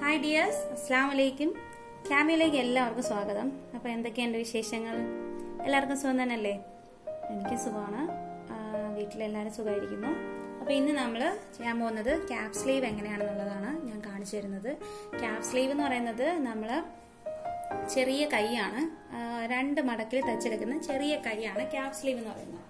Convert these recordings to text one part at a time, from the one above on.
hi dears അസ്സാം വലൈക്കും ക്യാമിയിലേക്ക് എല്ലാവർക്കും സ്വാഗതം അപ്പോൾ എന്തൊക്കെയുണ്ട് വിശേഷങ്ങൾ എല്ലാവർക്കും സുഖം തന്നെയല്ലേ എനിക്ക് സുഖമാണ് ആ, വീട്ടിലെല്ലാവരും സുഖമായിരിക്കുന്നു അപ്പോൾ ഇന്ന് നമ്മൾ ചെയ്യാൻ പോകുന്നത് ക്യാപ് സ്ലീവ് എങ്ങനെയാണെന്നുള്ളതാണ് ഞാൻ കാണിച്ചു തരുന്നത് ക്യാപ് സ്ലീവ് എന്ന് പറയുന്നത് നമ്മൾ ചെറിയ കൈയാണ് ആ, രണ്ട് മടക്കിൽ തച്ചെടുക്കുന്ന ചെറിയ കൈയാണ് ക്യാപ് സ്ലീവ് എന്ന് പറയുന്നത്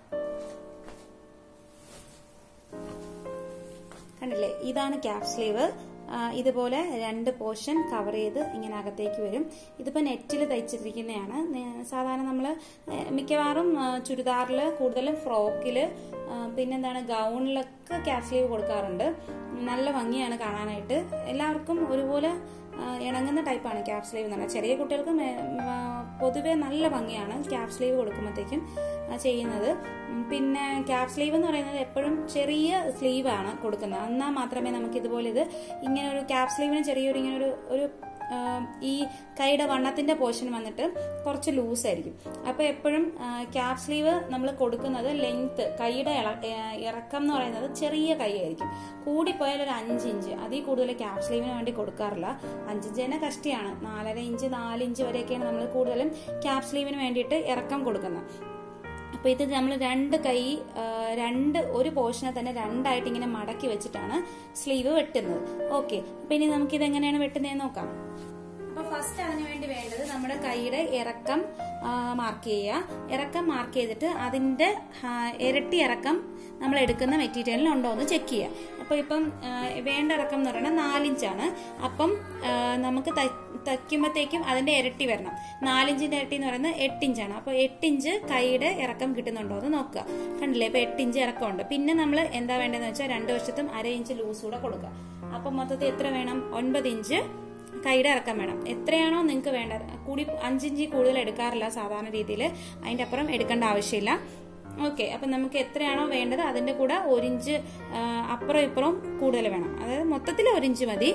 കണ്ടില്ലേ ഇതാണ് ക്യാപ് സ്ലീവ് ആ, ഇതുപോലെ രണ്ട് പോർഷൻ കവർ ചെയ്ത് ഇങ്ങനെ അകത്തേക്ക് വരും ഇതിപ്പോൾ നെറ്റിൽ തയ്ച്ചിരിക്കുന്നതാണ് നേ- സാധാരണ നമ്മൾ മിക്കവാറും ആ, ചുരിദാറിൽ കൂടുതലും ഫ്രോക്കിൽ പിന്നെന്താണ് ഗൗണിലൊക്കെ ക്യാപ് സ്ലീവ് കൊടുക്കാറുണ്ട് നല്ല ഭംഗിയാണ് കാണാനായിട്ട് എല്ലാവർക്കും ഒരുപോലെ ആ, ഇണങ്ങുന്ന ടൈപ്പാണ് ക്യാപ് സ്ലീവ് എന്ന് പറഞ്ഞാൽ ചെറിയ കുട്ടികൾക്ക് മേ- ആ, പൊതുവെ നല്ല ഭംഗിയാണ് ക്യാപ് സ്ലീവ് കൊടുക്കുമ്പോഴത്തേക്കും ആ, ചെയ്യുന്നത് ഉം, പിന്നെ ക്യാപ് സ്ലീവ് എന്ന് പറയുന്നത് എപ്പോഴും ചെറിയ സ്ലീവ് ആണ് കൊടുക്കുന്നത് എന്നാൽ മാത്രമേ നമുക്ക് ഇതുപോലെ ഇത് ഇങ്ങനെ ഒരു ക്യാപ് സ്ലീവിന് ചെറിയൊരു ഇങ്ങനെ ഒരു ഒരു ആ, ഈ കൈയുടെ വണ്ണത്തിന്റെ പോർഷൻ വന്നിട്ട് കുറച്ച് ലൂസ് ആയിരിക്കും അപ്പൊ എപ്പോഴും ക്യാപ് സ്ലീവ് നമ്മൾ കൊടുക്കുന്നത് ലെങ്ത് കൈയുടെ ഇള- ഏ, ഇറക്കം എന്ന് പറയുന്നത് ചെറിയ കൈ ആയിരിക്കും കൂടിപ്പോയാൽ ഒരു അഞ്ച് ഇഞ്ച് അതിൽ കൂടുതൽ ക്യാപ് സ്ലീവിന് വേണ്ടി കൊടുക്കാറില്ല അഞ്ചിഞ്ച് തന്നെ കഷ്ടിയാണ് നാലര ഇഞ്ച് നാല് ഇഞ്ച് വരെയൊക്കെയാണ് നമ്മൾ കൂടുതലും ക്യാപ് സ്ലീവിന് വേണ്ടിയിട്ട് ഇറക്കം കൊടുക്കുന്നത് അപ്പൊ ഇത് നമ്മൾ രണ്ട് കൈ ആ, രണ്ട് ഒരു പോർഷനെ തന്നെ രണ്ടായിട്ട് ഇങ്ങനെ മടക്കി വെച്ചിട്ടാണ് സ്ലീവ് വെട്ടുന്നത് ഓക്കെ അപ്പൊ ഇനി നമുക്ക് ഇത് എങ്ങനെയാണ് വെട്ടുന്നതെന്ന് നോക്കാം അപ്പൊ ഫസ്റ്റ് അതിന് വേണ്ടി വേണ്ടത് നമ്മുടെ കൈയുടെ ഇറക്കം മാർക്ക് ചെയ്യുക ഇറക്കം മാർക്ക് ചെയ്തിട്ട് അതിന്റെ ആ, ഇരട്ടി ഇറക്കം നമ്മൾ എടുക്കുന്ന മെറ്റീരിയലിൽ ഉണ്ടോ എന്ന് ചെക്ക് ചെയ്യുക അപ്പൊ ഇപ്പം ആ, വേണ്ട ഇറക്കം എന്ന് പറയുന്നത് നാലിഞ്ചാണ് അപ്പം ആ, നമുക്ക് തയ്ക്കുമ്പോഴത്തേക്കും അതിന്റെ ഇരട്ടി വരണം നാലിഞ്ചിന്റെ ഇരട്ടി എന്ന് പറയുന്നത് എട്ടിഞ്ചാണ് അപ്പൊ എട്ടിഞ്ച് കൈയുടെ ഇറക്കം കിട്ടുന്നുണ്ടോ എന്ന് നോക്കുക കണ്ടില്ലേ ഇപ്പൊ എട്ടിഞ്ച് ഇറക്കമുണ്ട് പിന്നെ നമ്മൾ എന്താ വേണ്ടതെന്ന് വെച്ചാൽ രണ്ട് വശത്തും അര ഇഞ്ച് ലൂസ് കൂടെ കൊടുക്കുക അപ്പൊ മൊത്തത്തിൽ എത്ര വേണം ഒൻപത് ഇഞ്ച് കൈയുടെ ഇറക്കം വേണം എത്രയാണോ നിങ്ങൾക്ക് വേണ്ടത് കൂടി അഞ്ചിഞ്ച് കൂടുതൽ എടുക്കാറില്ല സാധാരണ രീതിയിൽ അതിന്റെ അപ്പുറം എടുക്കേണ്ട ആവശ്യമില്ല ഓക്കെ അപ്പൊ നമുക്ക് എത്രയാണോ വേണ്ടത് അതിന്റെ കൂടെ ഒരിഞ്ച് ആ, അപ്പുറം ഇപ്പുറം കൂടുതൽ വേണം അതായത് മൊത്തത്തിൽ ഒരിഞ്ച് മതി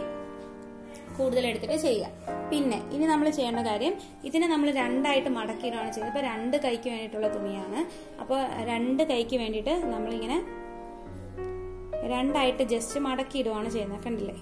കൂടുതൽ എടുത്തിട്ട് ചെയ്യുക പിന്നെ ഇനി നമ്മൾ ചെയ്യേണ്ട കാര്യം ഇതിനെ നമ്മൾ രണ്ടായിട്ട് മടക്കിയിടുകയാണ് ചെയ്യുന്നത് ഇപ്പൊ രണ്ട് കൈക്ക് വേണ്ടിയിട്ടുള്ള തുണിയാണ് അപ്പോൾ രണ്ട് കൈക്ക് വേണ്ടിയിട്ട് നമ്മളിങ്ങനെ രണ്ടായിട്ട് ജസ്റ്റ് മടക്കിയിടുകയാണ് ചെയ്യുന്നത് കണ്ടില്ലേ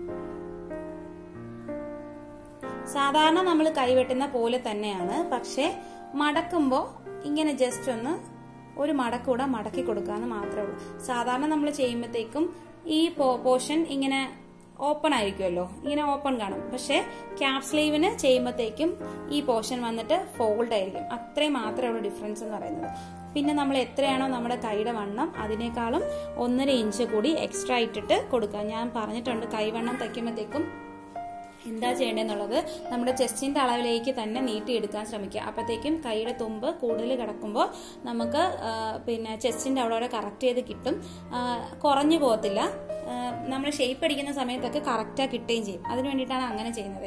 സാധാരണ നമ്മൾ കൈവെട്ടുന്ന പോലെ തന്നെയാണ് പക്ഷെ മടക്കുമ്പോൾ ഇങ്ങനെ ജസ്റ്റ് ഒന്ന് ഒരു മടക്കൂടെ മടക്കി കൊടുക്കാന്ന് മാത്രമേ ഉള്ളൂ സാധാരണ നമ്മൾ ചെയ്യുമ്പോഴത്തേക്കും ഈ പോർഷൻ ഇങ്ങനെ ഓപ്പൺ ആയിരിക്കുമല്ലോ ഇങ്ങനെ ഓപ്പൺ കാണും പക്ഷെ ക്യാപ് സ്ലീവിന് ചെയ്യുമ്പോഴത്തേക്കും ഈ പോർഷൻ വന്നിട്ട് ഫോൾഡ് ആയിരിക്കും അത്രയും മാത്രമേ ഉള്ളൂ ഡിഫറൻസ് എന്ന് പറയുന്നത് പിന്നെ നമ്മൾ എത്രയാണോ നമ്മുടെ കൈയുടെ വണ്ണം അതിനേക്കാളും ഒന്നര ഇഞ്ച് കൂടി എക്സ്ട്രാ ഇട്ടിട്ട് കൊടുക്കുക ഞാൻ പറഞ്ഞിട്ടുണ്ട് കൈവണ്ണം തയ്ക്കുമ്പോഴത്തേക്കും എന്താ ചെയ്യേണ്ടതെന്നുള്ളത് നമ്മുടെ ചെസ്റ്റിന്റെ അളവിലേക്ക് തന്നെ നീട്ടിയെടുക്കാൻ ശ്രമിക്കുക അപ്പോഴത്തേക്കും കൈയുടെ തുമ്പ് കൂടുതൽ കിടക്കുമ്പോൾ നമുക്ക് ആ, പിന്നെ ചെസ്റ്റിന്റെ അവിടെ കറക്റ്റ് ചെയ്ത് കിട്ടും ആ, കുറഞ്ഞു പോകത്തില്ല നമ്മൾ ഷേപ്പ് അടിക്കുന്ന സമയത്തൊക്കെ കറക്റ്റാ കിട്ടുകയും ചെയ്യും അതിന് വേണ്ടിയിട്ടാണ് അങ്ങനെ ചെയ്യുന്നത്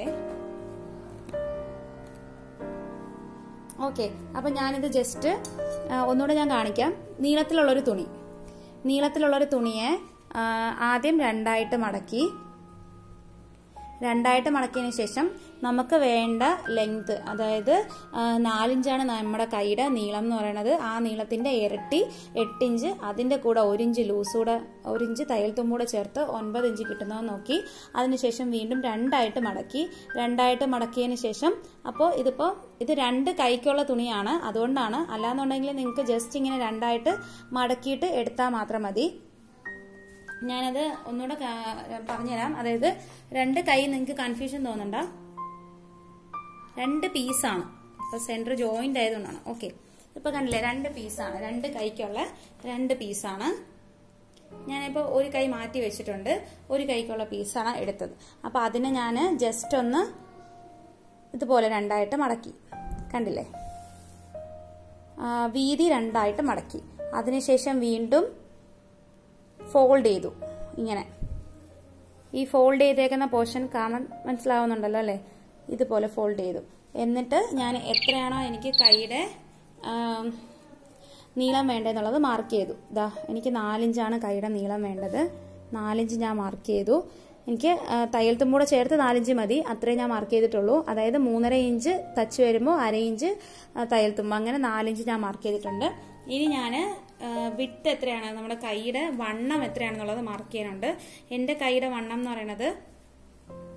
ഓക്കെ അപ്പൊ ഞാനിത് ജസ്റ്റ് ഒന്നുകൂടെ ഞാൻ കാണിക്കാം നീളത്തിലുള്ളൊരു തുണി നീളത്തിലുള്ളൊരു തുണിയെ ആ, ആദ്യം രണ്ടായിട്ട് മടക്കി രണ്ടായിട്ട് മടക്കിയതിന് ശേഷം നമുക്ക് വേണ്ട ലെങ്ത് അതായത് ആ, നാലിഞ്ചാണ് നമ്മുടെ കൈയുടെ നീളം എന്ന് പറയുന്നത് ആ നീളത്തിന്റെ ഇരട്ടി എട്ടിഞ്ച് അതിന്റെ കൂടെ ഒരു ഇഞ്ച് ലൂസ് കൂടെ ഒരു ഇഞ്ച് തയ്യൽ തുമ്പൂടെ ചേർത്ത് ഒൻപത് ഇഞ്ച് കിട്ടുന്നത് നോക്കി അതിനുശേഷം വീണ്ടും രണ്ടായിട്ട് മടക്കി രണ്ടായിട്ട് മടക്കിയതിന് ശേഷം അപ്പോൾ ഇതിപ്പോൾ ഇത് രണ്ട് കൈക്കുള്ള തുണിയാണ് അതുകൊണ്ടാണ് അല്ലാന്നുണ്ടെങ്കിൽ നിങ്ങൾക്ക് ജസ്റ്റ് ഇങ്ങനെ രണ്ടായിട്ട് മടക്കിയിട്ട് എടുത്താൽ മാത്രം മതി ഞാനത് ഒന്നുകൂടെ കാ- പറഞ്ഞുതരാം അതായത് രണ്ട് കൈ നിങ്ങൾക്ക് കൺഫ്യൂഷൻ തോന്നണ്ട രണ്ട് പീസാണ് ഇപ്പൊ സെന്റർ ജോയിന്റ് ആയതുകൊണ്ടാണ് ഓക്കെ ഇപ്പൊ കണ്ടില്ലേ രണ്ട് പീസാണ് രണ്ട് കൈക്കുള്ള രണ്ട് പീസാണ് ഞാനിപ്പോ ഒരു കൈ മാറ്റി വെച്ചിട്ടുണ്ട് ഒരു കൈക്കുള്ള പീസാണ് എടുത്തത് അപ്പൊ അതിനെ ഞാൻ ജസ്റ്റ് ഒന്ന് ഇതുപോലെ രണ്ടായിട്ട് മടക്കി കണ്ടില്ലേ ആ, വീതി രണ്ടായിട്ട് മടക്കി അതിനുശേഷം വീണ്ടും ഫോൾഡ് ചെയ്തു ഇങ്ങനെ ഈ ഫോൾഡ് ചെയ്തേക്കുന്ന പോർഷൻ കാണാൻ മനസ്സിലാവുന്നുണ്ടല്ലോ അല്ലേ ഇതുപോലെ ഫോൾഡ് ചെയ്തു എന്നിട്ട് ഞാൻ എത്രയാണോ എനിക്ക് കൈയുടെ ആം, നീളം വേണ്ടതെന്നുള്ളത് മാർക്ക് ചെയ്തു ഇതാ എനിക്ക് നാലിഞ്ചാണ് കൈയുടെ നീളം വേണ്ടത് നാലിഞ്ച് ഞാൻ മാർക്ക് ചെയ്തു എനിക്ക് ആ, തയ്യൽ തുമ്പൂടെ ചേർത്ത് നാലിഞ്ച് മതി അത്രേ ഞാൻ മാർക്ക് ചെയ്തിട്ടുള്ളൂ അതായത് മൂന്നര ഇഞ്ച് തച്ച് വരുമ്പോൾ അര ഇഞ്ച് ആ, തയ്യൽ തുമ്പ് അങ്ങനെ നാലിഞ്ച് ഞാൻ മാർക്ക് ചെയ്തിട്ടുണ്ട് ഇനി ഞാൻ വിട്ട് എത്രയാണ് നമ്മുടെ കൈയുടെ വണ്ണം എത്രയാണെന്നുള്ളത് മാർക്ക് ചെയ്യാനുണ്ട് എൻ്റെ കൈയുടെ വണ്ണം എന്ന് പറയുന്നത്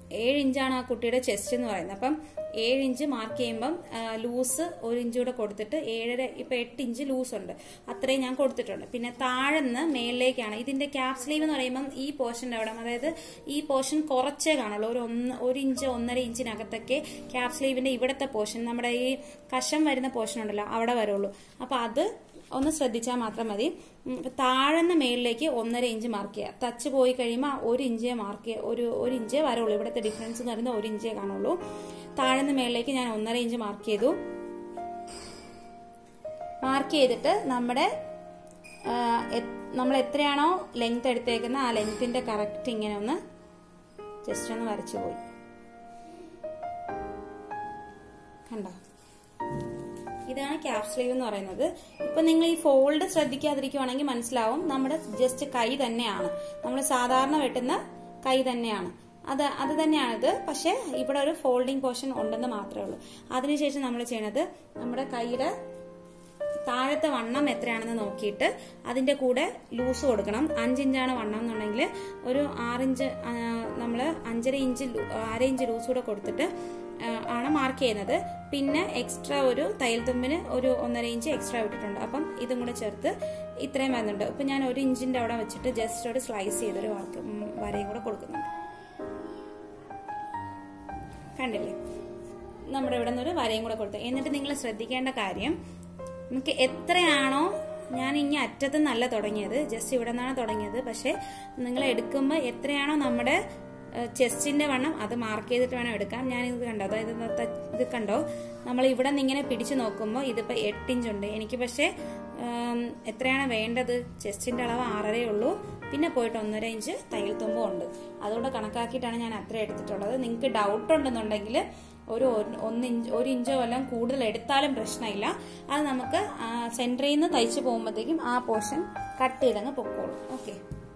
ഏഴ് ഇഞ്ചാണ് ആ കുട്ടിയുടെ ചെസ്റ്റ് എന്ന് പറയുന്നത് അപ്പം ഏഴ് ഇഞ്ച് മാർക്ക് ചെയ്യുമ്പം ലൂസ് ഒരു ഇഞ്ച് കൂടെ കൊടുത്തിട്ട് ഏഴര ഇപ്പൊ എട്ട് ഇഞ്ച് ലൂസ് ഉണ്ട് അത്രയും ഞാൻ കൊടുത്തിട്ടുണ്ട് പിന്നെ താഴെന്ന് മേളിലേക്കാണ് ഇതിന്റെ ക്യാപ് സ്ലീവ് എന്ന് പറയുമ്പം ഈ പോർഷന്റെ അവിടെ അതായത് ഈ പോർഷൻ കുറച്ചേ കാണുള്ളൂ ഒരു ഒന്ന് ഒരു ഇഞ്ച് ഒന്നര ഇഞ്ചിനകത്തൊക്കെ ക്യാപ് സ്ലീവിന്റെ ഇവിടുത്തെ പോർഷൻ നമ്മുടെ ഈ കഷം വരുന്ന പോർഷൻ ഉണ്ടല്ലോ അവിടെ വരുള്ളൂ അപ്പൊ അത് ഒന്ന് ശ്രദ്ധിച്ചാൽ മാത്രം മതി ഉം, ഇപ്പൊ താഴെന്ന് മേളിലേക്ക് ഒന്നര ഇഞ്ച് മാർക്ക് ചെയ്യുക ടച്ച് പോയി കഴിയുമ്പോൾ ഒരു ഇഞ്ചേ മാർക്ക് ചെയ്യുക ഒരു ഒരു ഇഞ്ചേ വരുള്ളൂ ഇവിടുത്തെ ഡിഫറൻസ് എന്ന് പറയുന്നത് ഒരു ഇഞ്ചേ കാണുള്ളൂ താഴെന്ന് മേളിലേക്ക് ഞാൻ ഒന്നര ഇഞ്ച് മാർക്ക് ചെയ്തു മാർക്ക് ചെയ്തിട്ട് നമ്മുടെ ആ, എ- നമ്മൾ എത്രയാണോ ലെങ്ത് എടുത്തേക്കുന്ന ആ ലെങ്ത്തിന്റെ കറക്റ്റ് ഇങ്ങനെ ഒന്ന് ജസ്റ്റ് ഒന്ന് വരച്ചു പോയി കണ്ടോ ഇതാണ് ക്യാപ് സ്ലീവ് എന്ന് പറയുന്നത് ഇപ്പൊ നിങ്ങൾ ഈ ഫോൾഡ് ശ്രദ്ധിക്കാതിരിക്കുവാണെങ്കിൽ മനസ്സിലാവും നമ്മുടെ ജസ്റ്റ് കൈ തന്നെയാണ് നമ്മൾ സാധാരണ വെട്ടുന്ന കൈ തന്നെയാണ് അത് അത് തന്നെയാണിത് പക്ഷെ ഇവിടെ ഒരു ഫോൾഡിംഗ് പോർഷൻ ഉണ്ടെന്ന് മാത്രമേ ഉള്ളൂ അതിനുശേഷം നമ്മൾ ചെയ്യണത് നമ്മുടെ കൈയുടെ താഴത്തെ വണ്ണം എത്രയാണെന്ന് നോക്കിയിട്ട് അതിന്റെ കൂടെ ലൂസ് കൊടുക്കണം അഞ്ചിഞ്ചാണ് വണ്ണം എന്നുണ്ടെങ്കിൽ ഒരു ആറിഞ്ച് നമ്മൾ അഞ്ചര ഇഞ്ച് ലൂ- അര ഇഞ്ച് ലൂസ് കൂടെ കൊടുത്തിട്ട് ആ, ആണ് മാർക്ക് ചെയ്യുന്നത് പിന്നെ എക്സ്ട്രാ ഒരു തയ്യൽ തുമ്പിന് ഒരു ഒന്നര ഇഞ്ച് എക്സ്ട്രാ വിട്ടിട്ടുണ്ട് അപ്പം ഇതും കൂടെ ചേർത്ത് ഇത്രയും വരുന്നുണ്ട് ഇപ്പൊ ഞാൻ ഒരു ഇഞ്ചിന്റെ അവിടെ വെച്ചിട്ട് ജസ്റ്റ് ഒരു സ്ലൈസ് ചെയ്തൊരു വർക്ക് ഉം, വരയും കൂടെ കൊടുക്കുന്നുണ്ട് കണ്ടില്ലേ നമ്മുടെ ഇവിടെ നിന്ന് ഒരു വരയും കൂടെ കൊടുത്തു എന്നിട്ട് നിങ്ങൾ ശ്രദ്ധിക്കേണ്ട കാര്യം നമുക്ക് എത്രയാണോ ഞാൻ ഇനി അറ്റത്ത് നിന്നല്ല തുടങ്ങിയത് ജസ്റ്റ് ഇവിടെ നിന്നാണ് തുടങ്ങിയത് പക്ഷെ നിങ്ങൾ എടുക്കുമ്പോൾ എത്രയാണോ നമ്മുടെ ചെസ്റ്റിന്റെ വണ്ണം അത് മാർക്ക് ചെയ്തിട്ട് വേണം എടുക്കാം ഞാൻ ഇത് കണ്ടോ അതായത് ഇത് ത- ഇത് കണ്ടോ നമ്മൾ ഇവിടെ നിന്ന് ഇങ്ങനെ പിടിച്ചു നോക്കുമ്പോൾ ഇതിപ്പോ എട്ട് ഇഞ്ച് ഉണ്ട് എനിക്ക് പക്ഷേ ഉം, എത്രയാണ് വേണ്ടത് ചെസ്റ്റിന്റെ അളവ് ആറരേ ഉള്ളൂ പിന്നെ പോയിട്ട് ഒന്നര ഇഞ്ച് തയ്യൽ തുമ്പും ഉണ്ട് അതുകൊണ്ട് കണക്കാക്കിയിട്ടാണ് ഞാൻ അത്ര എടുത്തിട്ടുള്ളത് നിങ്ങൾക്ക് ഡൗട്ട് ഉണ്ടെന്നുണ്ടെങ്കിൽ ഒരു ഒന്ന് ഒന്ന് ഇഞ്ച് ഒരു ഇഞ്ചോ വല്ലതും കൂടുതൽ എടുത്താലും പ്രശ്നമില്ല അത് നമുക്ക് സെന്ററിൽ നിന്ന് തയ്ച്ചു പോകുമ്പോഴത്തേക്കും ആ പോർഷൻ കട്ട് ചെയ്തങ്ങ് പൊക്കോളും ഓക്കെ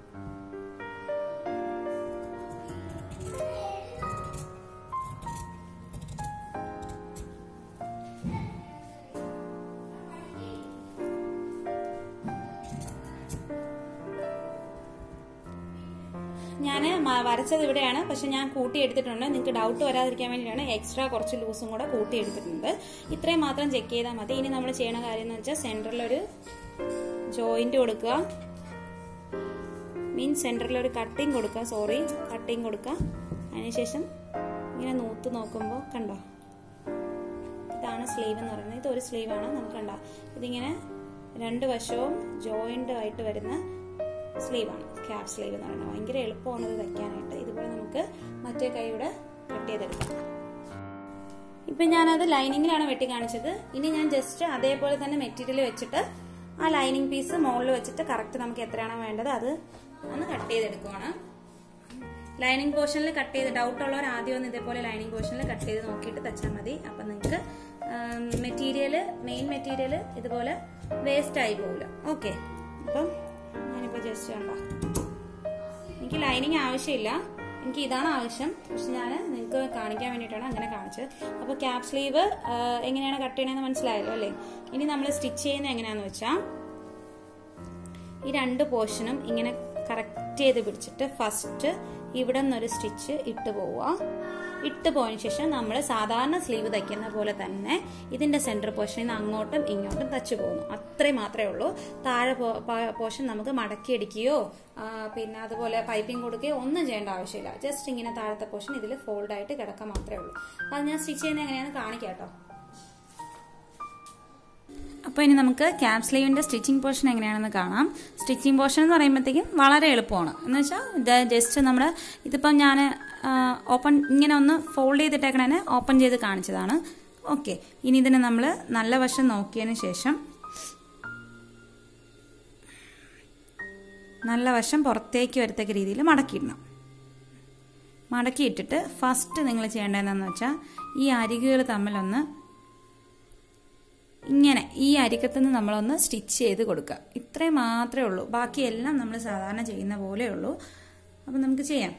ഞാൻ വരച്ചത് ഇവിടെയാണ് പക്ഷെ ഞാൻ കൂട്ടി എടുത്തിട്ടുണ്ട് നിങ്ങൾക്ക് ഡൗട്ട് വരാതിരിക്കാൻ വേണ്ടിയിട്ടാണ് എക്സ്ട്രാ കുറച്ച് ലൂസും കൂടെ കൂട്ടി എടുത്തിട്ടുണ്ട് ഇത്രയും മാത്രം ചെക്ക് ചെയ്താൽ മതി ഇനി നമ്മൾ ചെയ്യണ കാര്യം എന്ന് വെച്ചാൽ സെന്ററിലൊരു ജോയിന്റ് കൊടുക്കുക മീൻസ് സെന്ററിൽ ഒരു കട്ടിങ് കൊടുക്കുക സോറി കട്ടിങ് കൊടുക്കുക അതിനുശേഷം ഇങ്ങനെ നൂത്ത് നോക്കുമ്പോൾ കണ്ടോ ഇതാണ് സ്ലീവ് എന്ന് പറയുന്നത് ഇത് ഒരു സ്ലീവാണ് നമുക്ക് കണ്ടോ ഇതിങ്ങനെ രണ്ട് വശവും ജോയിന്റ് ആയിട്ട് വരുന്ന സ്ലീവാണ് ക്യാപ് സ്ലീവ് എന്ന് പറയുന്നത് ഭയങ്കര എളുപ്പമാണ് ഇത് തയ്ക്കാനായിട്ട് ഇതുപോലെ നമുക്ക് മറ്റേ കൈയുടെ കട്ട് ചെയ്തെടുക്കാം ഇപ്പൊ ഞാനത് ലൈനിങ്ങിലാണ് വെട്ടി കാണിച്ചത് ഇനി ഞാൻ ജസ്റ്റ് അതേപോലെ തന്നെ മെറ്റീരിയൽ വെച്ചിട്ട് ആ ലൈനിങ് പീസ് മുകളിൽ വെച്ചിട്ട് കറക്റ്റ് നമുക്ക് എത്രയാണോ വേണ്ടത് അത് ഒന്ന് കട്ട് ചെയ്തെടുക്കുവാണ് ലൈനിങ് പോർഷനിൽ കട്ട് ചെയ്ത് ഡൗട്ട് ഉള്ളവർ ആദ്യം ഒന്ന് ഇതേപോലെ ലൈനിങ് പോർഷനിൽ കട്ട് ചെയ്ത് നോക്കിയിട്ട് തച്ചാൽ മതി അപ്പൊ നിങ്ങൾക്ക് മെറ്റീരിയൽ മെയിൻ മെറ്റീരിയൽ ഇതുപോലെ വേസ്റ്റ് ആയി പോകില്ല ഓക്കെ അപ്പം ഞാനിപ്പോ ജസ്റ്റ് കണ്ടോ എനിക്ക് ലൈനിങ് ആവശ്യമില്ല എനിക്ക് ഇതാണ് ആവശ്യം പക്ഷെ ഞാൻ നിങ്ങൾക്ക് കാണിക്കാൻ വേണ്ടിയിട്ടാണ് അങ്ങനെ കാണിച്ചത് അപ്പോൾ ക്യാപ് സ്ലീവ് എങ്ങനെയാണ് കട്ട് ചെയ്യണമെന്ന് മനസ്സിലായല്ലോ അല്ലേ ഇനി നമ്മൾ സ്റ്റിച്ച് ചെയ്യുന്നത് എങ്ങനെയാന്ന് വെച്ചാൽ ഈ രണ്ട് പോർഷനും ഇങ്ങനെ കറക്റ്റ് ചെയ്ത് പിടിച്ചിട്ട് ഫസ്റ്റ് ഇവിടെ നിന്നൊരു സ്റ്റിച്ച് ഇട്ട് പോവുക ഇട്ട് പോയതിനു ശേഷം നമ്മൾ സാധാരണ സ്ലീവ് തയ്ക്കുന്ന പോലെ തന്നെ ഇതിന്റെ സെന്റർ പോർഷനിൽ നിന്ന് അങ്ങോട്ടും ഇങ്ങോട്ടും തച്ചു പോകുന്നു അത്രയും മാത്രമേ ഉള്ളൂ താഴെ പോർഷൻ നമുക്ക് മടക്കിയടിക്കുകയോ ആ, പിന്നെ അതുപോലെ പൈപ്പിംഗ് കൊടുക്കുകയോ ഒന്നും ചെയ്യേണ്ട ആവശ്യമില്ല ജസ്റ്റ് ഇങ്ങനെ താഴത്തെ പോർഷൻ ഇതിൽ ഫോൾഡ് ആയിട്ട് കിടക്കാൻ മാത്രമേ ഉള്ളൂ അത് ഞാൻ സ്റ്റിച്ച് ചെയ്യുന്നത് എങ്ങനെയാണെന്ന് കാണിക്കാം കേട്ടോ അപ്പോൾ ഇനി നമുക്ക് ക്യാപ് സ്ലീവിന്റെ സ്റ്റിച്ചിങ് പോർഷൻ എങ്ങനെയാണെന്ന് കാണാം സ്റ്റിച്ചിങ് പോർഷൻ എന്ന് പറയുമ്പോഴത്തേക്കും വളരെ എളുപ്പമാണ് എന്ന് വെച്ചാൽ ഇത് ജസ്റ്റ് നമ്മൾ ഇതിപ്പം ഞാൻ ഓപ്പൺ ഇങ്ങനെ ഒന്ന് ഫോൾഡ് ചെയ്തിട്ടേക്കണേ ഓപ്പൺ ചെയ്ത് കാണിച്ചതാണ് ഓക്കെ ഇനി ഇതിനെ നമ്മൾ നല്ല വശം നോക്കിയതിന് ശേഷം നല്ല വശം പുറത്തേക്ക് വരത്തക്ക രീതിയിൽ മടക്കിയിടണം മടക്കിയിട്ടിട്ട് ഫസ്റ്റ് നിങ്ങൾ ചെയ്യേണ്ടതെന്ന് വെച്ചാൽ ഈ അരികുകൾ തമ്മിലൊന്ന് ഇങ്ങനെ ഈ അരിക്കത്തുനിന്ന് നമ്മളൊന്ന് സ്റ്റിച്ച് ചെയ്ത് കൊടുക്കുക ഇത്രയും മാത്രമേ ഉള്ളൂ ബാക്കിയെല്ലാം നമ്മൾ സാധാരണ ചെയ്യുന്ന പോലെ ഉള്ളൂ അപ്പം നമുക്ക് ചെയ്യാം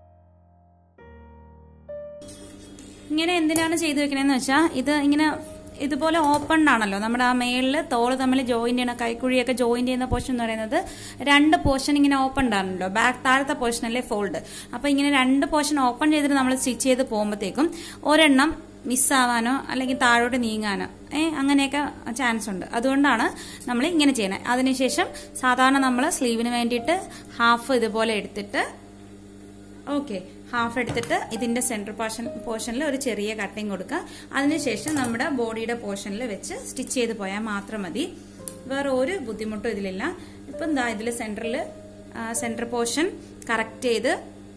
ഇങ്ങനെ എന്തിനാണ് ചെയ്തു വെക്കണേന്ന് വെച്ചാൽ ഇത് ഇങ്ങനെ ഇതുപോലെ ഓപ്പൺ ആണല്ലോ നമ്മുടെ ആ മേളിൽ തോള് തമ്മിൽ ജോയിന്റ് ചെയ്യണ കൈക്കുഴിയൊക്കെ ജോയിന്റ് ചെയ്യുന്ന പോർഷൻ എന്ന് പറയുന്നത് രണ്ട് പോർഷൻ ഇങ്ങനെ ഓപ്പൺ ആണല്ലോ ബാക്ക് താഴത്തെ പോർഷൻ അല്ലേ ഫോൾഡ് അപ്പൊ ഇങ്ങനെ രണ്ട് പോർഷൻ ഓപ്പൺ ചെയ്തിട്ട് നമ്മൾ സ്റ്റിച്ച് ചെയ്ത് പോകുമ്പോഴത്തേക്കും ഒരെണ്ണം മിസ്സാവാനോ അല്ലെങ്കിൽ താഴോട്ട് നീങ്ങാനോ ഏ അങ്ങനെയൊക്കെ ചാൻസ് ഉണ്ട് അതുകൊണ്ടാണ് നമ്മൾ ഇങ്ങനെ ചെയ്യണത് അതിനുശേഷം സാധാരണ നമ്മൾ സ്ലീവിന് വേണ്ടിയിട്ട് ഹാഫ് ഇതുപോലെ എടുത്തിട്ട് ഓക്കെ ഹാഫ് എടുത്തിട്ട് ഇതിന്റെ സെന്റർ പോർഷൻ പോർഷനിൽ ഒരു ചെറിയ കട്ടിങ് കൊടുക്കുക അതിനുശേഷം നമ്മുടെ ബോഡിയുടെ പോർഷനിൽ വെച്ച് സ്റ്റിച്ച് ചെയ്ത് പോയാൽ മാത്രം മതി വേറെ ഒരു ബുദ്ധിമുട്ടും ഇതിലില്ല ഇപ്പം എന്താ ഇതിൽ സെന്ററിൽ സെന്റർ പോർഷൻ കറക്റ്റ് ചെയ്ത്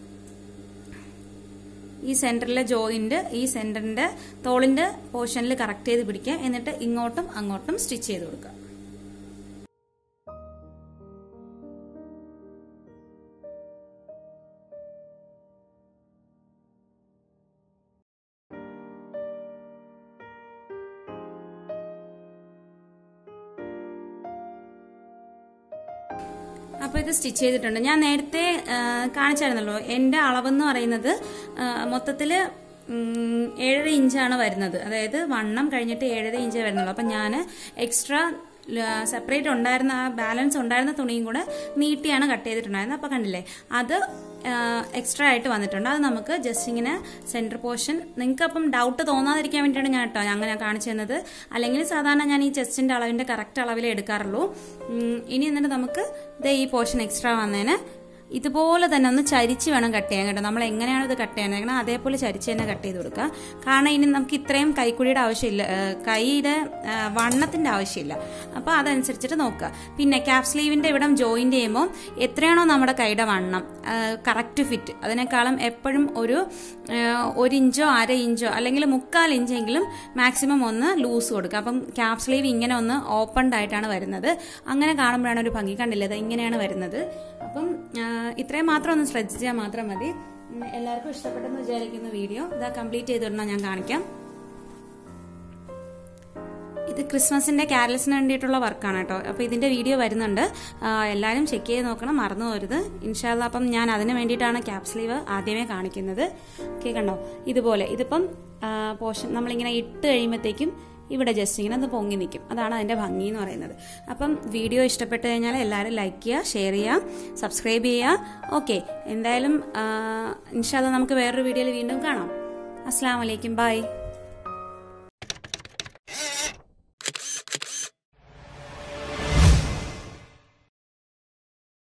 ഈ സെന്ററിലെ ജോയിന്റ് ഈ സെന്ററിന്റെ തോളിന്റെ പോർഷനിൽ കറക്റ്റ് ചെയ്ത് പിടിക്കുക എന്നിട്ട് ഇങ്ങോട്ടും അങ്ങോട്ടും സ്റ്റിച്ച് ചെയ്ത് കൊടുക്കുക അപ്പോൾ ഇത് സ്റ്റിച്ച് ചെയ്തിട്ടുണ്ട് ഞാൻ നേരത്തെ ആ, കാണിച്ചായിരുന്നല്ലോ എൻ്റെ അളവെന്ന് പറയുന്നത് മൊത്തത്തിൽ ഏഴര ഇഞ്ചാണ് വരുന്നത് അതായത് വണ്ണം കഴിഞ്ഞിട്ട് ഏഴര ഇഞ്ചേ വരുന്നുള്ളൂ അപ്പം ഞാൻ എക്സ്ട്രാ സെപ്പറേറ്റ് ഉണ്ടായിരുന്ന ആ ബാലൻസ് ഉണ്ടായിരുന്ന തുണിയും കൂടെ നീട്ടിയാണ് കട്ട് ചെയ്തിട്ടുണ്ടായിരുന്നത് അപ്പോൾ കണ്ടില്ലേ അത് എക്സ്ട്രാ ആയിട്ട് വന്നിട്ടുണ്ട് അത് നമുക്ക് ജസ്റ്റ് ഇങ്ങനെ സെന്റർ പോർഷൻ നിങ്ങൾക്ക് അപ്പം ഡൗട്ട് തോന്നാതിരിക്കാൻ വേണ്ടിയാണ് ഞാൻ കേട്ടോ അങ്ങനെ കാണിച്ചു തന്നത് അല്ലെങ്കിൽ സാധാരണ ഞാൻ ഈ ചെസ്റ്റിന്റെ അളവിന്റെ കറക്റ്റ് അളവിലേ എടുക്കാറുള്ളൂ ഉം, ഇനി എന്നിട്ട് നമുക്ക് ദേ ഈ പോർഷൻ എക്സ്ട്രാ വന്നതിന് ഇതുപോലെ തന്നെ ഒന്ന് ചരിച്ച് വേണം കട്ട് ചെയ്യാൻ കേട്ടോ നമ്മൾ എങ്ങനെയാണ് ഇത് കട്ട് ചെയ്യാൻ അതേപോലെ ചരിച്ച് തന്നെ കട്ട് ചെയ്ത് കൊടുക്കുക കാരണം ഇനി നമുക്ക് ഇത്രയും കൈക്കുഴിയുടെ ആവശ്യമില്ല ഏ, കൈയുടെ ഏ, വണ്ണത്തിന്റെ ആവശ്യമില്ല അപ്പോൾ അതനുസരിച്ചിട്ട് നോക്കുക പിന്നെ ക്യാപ് സ്ലീവിന്റെ ഇവിടെ ജോയിന്റ് ചെയ്യുമ്പോൾ എത്രയാണോ നമ്മുടെ കൈയുടെ വണ്ണം കറക്റ്റ് ഫിറ്റ് അതിനേക്കാളും എപ്പോഴും ഒരു ഏ, ഒരു ഇഞ്ചോ അര ഇഞ്ചോ അല്ലെങ്കിൽ മുക്കാൽ ഇഞ്ചെങ്കിലും മാക്സിമം ഒന്ന് ലൂസ് കൊടുക്കുക അപ്പം ക്യാപ് സ്ലീവ് ഇങ്ങനെ ഒന്ന് ഓപ്പൺഡ് ആയിട്ടാണ് വരുന്നത് അങ്ങനെ കാണുമ്പോഴാണ് ഒരു ഭംഗി കണ്ടില്ലേ ഇത് ഇങ്ങനെയാണ് വരുന്നത് അപ്പം ആ, ഇത്രയും മാത്രം ഒന്ന് ശ്രദ്ധിച്ചാൽ മാത്രം മതി ഉം, എല്ലാവർക്കും ഇഷ്ടപ്പെട്ടെന്ന് വിചാരിക്കുന്ന വീഡിയോ ഇതാ കംപ്ലീറ്റ് ചെയ്തിടണം ഞാൻ കാണിക്കാം ഇത് ക്രിസ്മസിന്റെ കാരൽസിന് വേണ്ടിയിട്ടുള്ള വർക്കാണ് കേട്ടോ അപ്പൊ ഇതിന്റെ വീഡിയോ വരുന്നുണ്ട് ആ, എല്ലാവരും ചെക്ക് ചെയ്ത് നോക്കണം മറന്നു പോരുത് ഇൻഷാല്ല അപ്പം ഞാൻ അതിന് വേണ്ടിയിട്ടാണ് ക്യാപ് സ്ലീവ് ആദ്യമേ കാണിക്കുന്നത് ഓക്കെ കണ്ടോ ഇതുപോലെ ഇതിപ്പം പോർഷൻ നമ്മളിങ്ങനെ ഇട്ട് കഴിയുമ്പോഴത്തേക്കും ഇവിടെ ജസ്റ്റ് ഇങ്ങനെ ഒന്ന് പൊങ്ങി നിൽക്കും അതാണ് അതിന്റെ ഭംഗി എന്ന് പറയുന്നത് അപ്പം വീഡിയോ ഇഷ്ടപ്പെട്ട് കഴിഞ്ഞാൽ എല്ലാവരും ലൈക്ക് ചെയ്യുക ഷെയർ ചെയ്യുക സബ്സ്ക്രൈബ് ചെയ്യുക ഓക്കെ എന്തായാലും ഇൻഷാല്ല നമുക്ക് വേറൊരു വീഡിയോയിൽ വീണ്ടും കാണാം അസ്സാം വലൈക്കും ബൈ